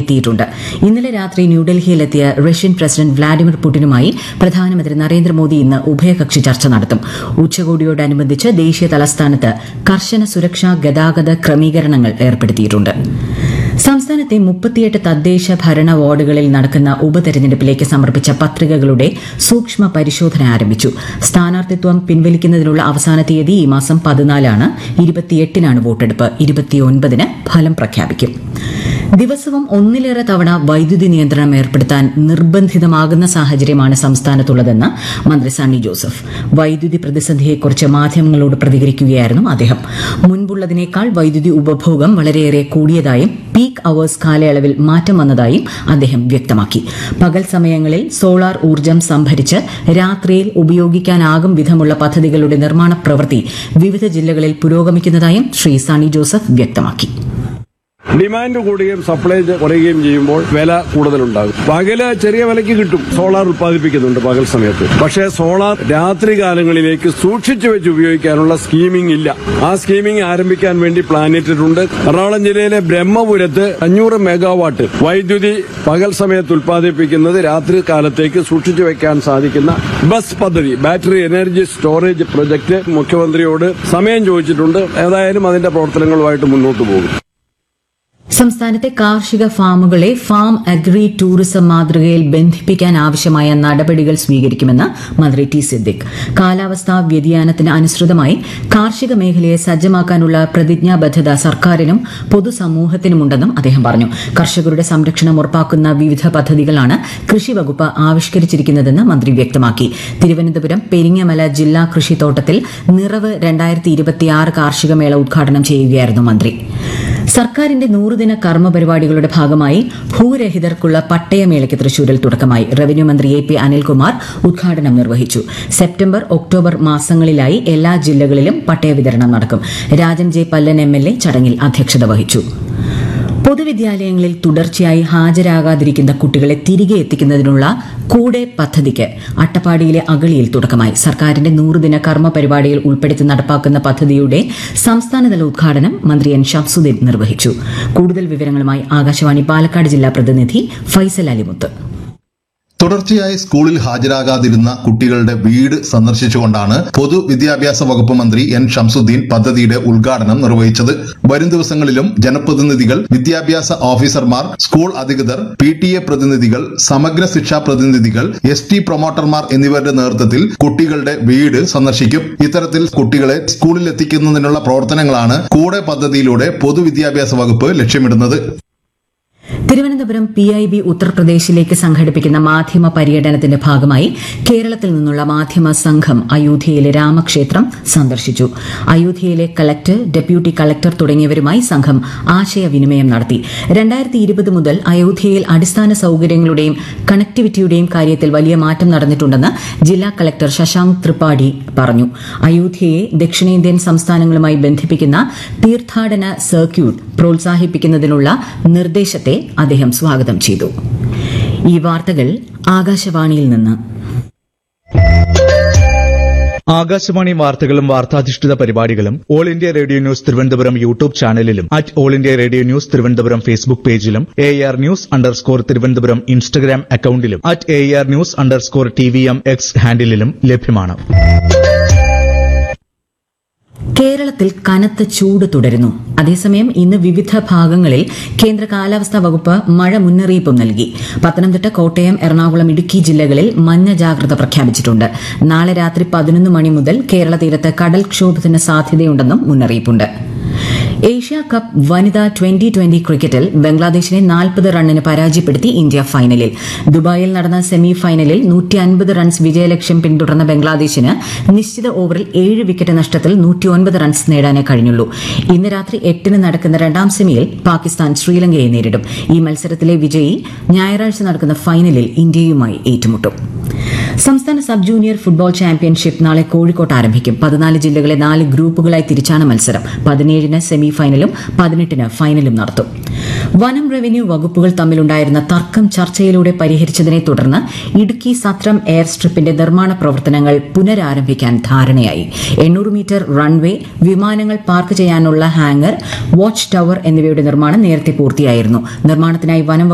എത്തിയിട്ടുണ്ട് ഇന്നലെ രാത്രി ന്യൂഡൽഹിയിലെത്തിയ റഷ്യൻ പ്രസിഡന്റ് വ്ളാഡിമിർ പുടിനുമായി പ്രധാനമന്ത്രി നരേന്ദ്രമോദി ഇന്ന് ഉഭയകക്ഷി ചർച്ച നടത്തും ഉച്ചകോടിയോടനുബന്ധിച്ച് ദേശീയ തലസ്ഥാനത്ത് കർശന സുരക്ഷാ ഗതാഗത ക്രമീകരണങ്ങൾ ഏർപ്പെടുത്തിയിട്ടുണ്ട് സംസ്ഥാനത്തെ മുപ്പത്തിയെട്ട് തദ്ദേശ ഭരണ വാർഡുകളിൽ നടക്കുന്ന ഉപതെരഞ്ഞെടുപ്പിലേക്ക് സമർപ്പിച്ച പത്രികകളുടെ സൂക്ഷ്മ പരിശോധന ആരംഭിച്ചു സ്ഥാനാർത്ഥിത്വം പിൻവലിക്കുന്നതിനുള്ള അവസാന തീയതി ഈ മാസം പതിനാലാണ് ഇരുപത്തിയെട്ടിനാണ് വോട്ടെടുപ്പ് ഇരുപത്തിയൊൻപതിന് ഫലം പ്രഖ്യാപിക്കും ദിവസവും ഒന്നിലേറെ തവണ വൈദ്യുതി നിയന്ത്രണം ഏർപ്പെടുത്താൻ നിർബന്ധിതമാകുന്ന സാഹചര്യമാണ് സംസ്ഥാനത്തുള്ളതെന്ന് മന്ത്രി സണ്ണി ജോസഫ് വൈദ്യുതി പ്രതിസന്ധിയെക്കുറിച്ച് മാധ്യമങ്ങളോട് പ്രതികരിക്കുകയായിരുന്നു അദ്ദേഹം മുൻപുള്ളതിനേക്കാൾ വൈദ്യുതി ഉപഭോഗം വളരെയേറെ കൂടിയതായും പീക്ക് അവേഴ്സ് കാലയളവിൽ മാറ്റം വന്നതായും അദ്ദേഹം വ്യക്തമാക്കി പകൽ സമയങ്ങളിൽ സോളാർ ഊർജ്ജം സംഭരിച്ച് രാത്രിയിൽ ഉപയോഗിക്കാനാകും വിധമുള്ള പദ്ധതികളുടെ നിർമ്മാണ പ്രവൃത്തി വിവിധ ജില്ലകളിൽ പുരോഗമിക്കുന്നതായും ശ്രീ സണ്ണി ജോസഫ് വ്യക്തമാക്കി ഡിമാൻഡ് കൂടുകയും സപ്ലൈ കുറയുകയും ചെയ്യുമ്പോൾ വില കൂടുതലുണ്ടാകും പകല് ചെറിയ വിലയ്ക്ക് കിട്ടും സോളാർ ഉത്പാദിപ്പിക്കുന്നുണ്ട് പകൽ സമയത്ത് പക്ഷേ സോളാർ രാത്രി കാലങ്ങളിലേക്ക് സൂക്ഷിച്ചു വെച്ച് ഉപയോഗിക്കാനുള്ള സ്കീമിംഗ് ഇല്ല ആ സ്കീമിംഗ് ആരംഭിക്കാൻ വേണ്ടി പ്ലാൻ ഇട്ടിട്ടുണ്ട് എറണാകുളം ജില്ലയിലെ ബ്രഹ്മപുരത്ത് അഞ്ഞൂറ് മെഗാവാട്ട് വൈദ്യുതി പകൽ സമയത്ത് ഉത്പാദിപ്പിക്കുന്നത് രാത്രി കാലത്തേക്ക് സൂക്ഷിച്ചു വെക്കാൻ സാധിക്കുന്ന ബസ് പദ്ധതി ബാറ്ററി എനർജി സ്റ്റോറേജ് പ്രൊജക്ട് മുഖ്യമന്ത്രിയോട് സമയം ചോദിച്ചിട്ടുണ്ട് ഏതായാലും അതിന്റെ പ്രവർത്തനങ്ങളുമായിട്ട് മുന്നോട്ട് പോകും സംസ്ഥാനത്തെ കാർഷിക ഫാമുകളെ ഫാം അഗ്രി ടൂറിസം മാതൃകയിൽ ബന്ധിപ്പിക്കാൻ ആവശ്യമായ നടപടികൾ സ്വീകരിക്കുമെന്ന് മന്ത്രി ടി സിദ്ദിഖ് കാലാവസ്ഥാ വ്യതിയാനത്തിന് അനുസൃതമായി കാർഷിക മേഖലയെ സജ്ജമാക്കാനുള്ള പ്രതിജ്ഞാബദ്ധത സർക്കാരിനും പൊതുസമൂഹത്തിനുമുണ്ടെന്നും അദ്ദേഹം പറഞ്ഞു കർഷകരുടെ സംരക്ഷണം ഉറപ്പാക്കുന്ന വിവിധ പദ്ധതികളാണ് കൃഷി വകുപ്പ് ആവിഷ്കരിച്ചിരിക്കുന്നതെന്ന് മന്ത്രി വ്യക്തമാക്കി തിരുവനന്തപുരം പെരിങ്ങമല ജില്ലാ കൃഷിത്തോട്ടത്തിൽ നിറവ് രണ്ടായിരത്തി ഇരുപത്തിയാറ് കാർഷിക മേള ഉദ്ഘാടനം ചെയ്യുകയായിരുന്നു മന്ത്രി സർക്കാരിന്റെ നൂറുദിന കർമ്മ പരിപാടികളുടെ ഭാഗമായി ഭൂരഹിതർക്കുള്ള പട്ടയമേളയ്ക്ക് തൃശൂരിൽ തുടക്കമായി റവന്യൂ മന്ത്രി എ പി അനിൽകുമാർ ഉദ്ഘാടനം നിർവഹിച്ചു സെപ്റ്റംബർ ഒക്ടോബർ മാസങ്ങളിലായി എല്ലാ ജില്ലകളിലും പട്ടയ വിതരണം നടക്കും Rajan J Pallan M L A ചടങ്ങിൽ അധ്യക്ഷത വഹിച്ചു പൊതുവിദ്യാലയങ്ങളിൽ തുടർച്ചയായി ഹാജരാകാതിരിക്കുന്ന കുട്ടികളെ തിരികെ എത്തിക്കുന്നതിനുള്ള കൂടെ പദ്ധതിക്ക് അട്ടപ്പാടിയിലെ അഗളിയിൽ തുടക്കമായി സർക്കാരിന്റെ നൂറുദിന കർമ്മ പരിപാടിയിൽ ഉൾപ്പെടുത്തി നടപ്പാക്കുന്ന പദ്ധതിയുടെ സംസ്ഥാനതല ഉദ്ഘാടനം മന്ത്രി എൻ ഷംസുദ്ദീൻ നിർവഹിച്ചു കൂടുതൽ വിവരങ്ങളുമായി ആകാശവാണി പാലക്കാട് ജില്ലാ പ്രതിനിധി ഫൈസൽ അലിമുത്ത് തുടർച്ചയായി സ്കൂളിൽ ഹാജരാകാതിരുന്ന കുട്ടികളുടെ വീട് സന്ദർശിച്ചുകൊണ്ടാണ് പൊതുവിദ്യാഭ്യാസ വകുപ്പ് മന്ത്രി എൻ ഷംസുദ്ദീൻ പദ്ധതിയുടെ ഉദ്ഘാടനം നിർവഹിച്ചത് വരും ദിവസങ്ങളിലും ജനപ്രതിനിധികൾ വിദ്യാഭ്യാസ ഓഫീസർമാർ സ്കൂൾ അധികൃതർ പി ടി എ പ്രതിനിധികൾ സമഗ്ര ശിക്ഷാ പ്രതിനിധികൾ എസ് ടി പ്രൊമോട്ടർമാർ എന്നിവരുടെ നേതൃത്വത്തിൽ കുട്ടികളുടെ വീട് സന്ദർശിക്കും ഇത്തരത്തിൽ കുട്ടികളെ സ്കൂളിൽ എത്തിക്കുന്നതിനുള്ള പ്രവർത്തനങ്ങളാണ് കൂടെ പദ്ധതിയിലൂടെ പൊതുവിദ്യാഭ്യാസ വകുപ്പ് ലക്ഷ്യമിടുന്നത് തിരുവനന്തപുരം പി ഐ ബി ഉത്തർപ്രദേശിലേക്ക് സംഘടിപ്പിക്കുന്ന മാധ്യമ പര്യടനത്തിന്റെ ഭാഗമായി കേരളത്തിൽ നിന്നുള്ള മാധ്യമ സംഘം അയോധ്യയിലെ രാമക്ഷേത്രം സന്ദർശിച്ചു അയോധ്യയിലെ കളക്ടർ ഡെപ്യൂട്ടി കളക്ടർ തുടങ്ങിയവരുമായി സംഘം ആശയവിനിമയം നടത്തി രണ്ടായിരത്തി ഇരുപത് മുതൽ അയോധ്യയിൽ അടിസ്ഥാന സൌകര്യങ്ങളുടെയും കണക്ടിവിറ്റിയുടെയും കാര്യത്തിൽ വലിയ മാറ്റം നടന്നിട്ടുണ്ടെന്ന് ജില്ലാ കളക്ടർ ശശാങ്ക് ത്രിപാഠി പറഞ്ഞു അയോധ്യയെ ദക്ഷിണേന്ത്യൻ സംസ്ഥാനങ്ങളുമായി ബന്ധിപ്പിക്കുന്ന തീർത്ഥാടന സർക്യൂട്ട് പ്രോത്സാഹിപ്പിക്കുന്നതിനുള്ള നിർദ്ദേശത്തെ അദ്ദേഹം സ്വാഗതം ചെയ്തു ഈ വാർത്തകൾ ആകാശവാണിയിൽ നിന്ന് ആകാശവാണി വാർത്തകളും വാർത്താധിഷ്ഠിത പരിപാടികളും all India radio news Thiruvananthapuram YouTube ചാനലിലും at all India radio news Thiruvananthapuram Facebook പേജിലും A R news underscore Thiruvananthapuram Instagram അക്കൌണ്ടിലും at A R news underscore T V M X ഹാൻഡിലും ലഭ്യമാണ് കേരളത്തിൽ കനത്ത ചൂട് തുടരുന്നു അതേസമയം ഇന്ന് വിവിധ ഭാഗങ്ങളിൽ കേന്ദ്ര കാലാവസ്ഥാ വകുപ്പ് മഴ മുന്നറിയിപ്പും നൽകി പത്തനംതിട്ട കോട്ടയം എറണാകുളം ഇടുക്കി ജില്ലകളിൽ മഞ്ഞ ജാഗ്രത പ്രഖ്യാപിച്ചിട്ടുണ്ട് നാളെ രാത്രി പതിനൊന്ന് മണി മുതൽ കേരള തീരത്ത് കടൽക്ഷോഭത്തിന് സാധ്യതയുണ്ടെന്നും മുന്നറിയിപ്പുണ്ട് ഏഷ്യ കപ്പ് വനിതാ ട്വന്റി ട്വന്റി ക്രിക്കറ്റിൽ ബംഗ്ലാദേശിനെ നാൽപ്പത് റണ്ണിന് പരാജയപ്പെടുത്തി ഇന്ത്യ ഫൈനലിൽ ദുബായിൽ നടന്ന സെമി ഫൈനലിൽ നൂറ്റി അൻപത് റൺസ് വിജയലക്ഷ്യം പിന്തുടർന്ന ബംഗ്ലാദേശിന് നിശ്ചിത ഓവറിൽ ഏഴ് വിക്കറ്റ് നഷ്ടത്തിൽ നൂറ്റിയൊൻപത് റൺസ് നേടാനേ കഴിഞ്ഞുള്ളൂ ഇന്ന് രാത്രി എട്ടിന് നടക്കുന്ന രണ്ടാം സെമിയിൽ പാകിസ്ഥാൻ ശ്രീലങ്കയെ നേരിടും ഈ മത്സരത്തിലെ വിജയി ഞായറാഴ്ച നടക്കുന്ന ഫൈനലിൽ ഇന്ത്യയുമായി ഏറ്റുമുട്ടും സംസ്ഥാന സബ് ജൂനിയർ ഫുട്ബോൾ ചാമ്പ്യൻഷിപ്പ് നാളെ കോഴിക്കോട്ട് ആരംഭിക്കും പതിനാല് ജില്ലകളെ നാല് ഗ്രൂപ്പുകളായി തിരിച്ചാണ് മത്സരം പതിനേഴിന് സെമി ഫൈനലും പതിനെട്ടിന് ഫൈനലും നടത്തും വനം റവന്യൂ വകുപ്പുകൾ തമ്മിലുണ്ടായിരുന്ന തർക്കം ചർച്ചയിലൂടെ പരിഹരിച്ചതിനെ തുടർന്ന് ഇടുക്കി സത്രം എയർ സ്ട്രിപ്പിന്റെ നിർമ്മാണ പ്രവർത്തനങ്ങൾ പുനരാരംഭിക്കാൻ ധാരണയായി എണ്ണൂറ് മീറ്റർ റൺവേ വിമാനങ്ങൾ പാർക്ക് ചെയ്യാനുള്ള ഹാങ്ങർ വാച്ച് ടവർ എന്നിവയുടെ നിർമ്മാണം നേരത്തെ പൂർത്തിയായിരുന്നു നിർമ്മാണത്തിനായി വനം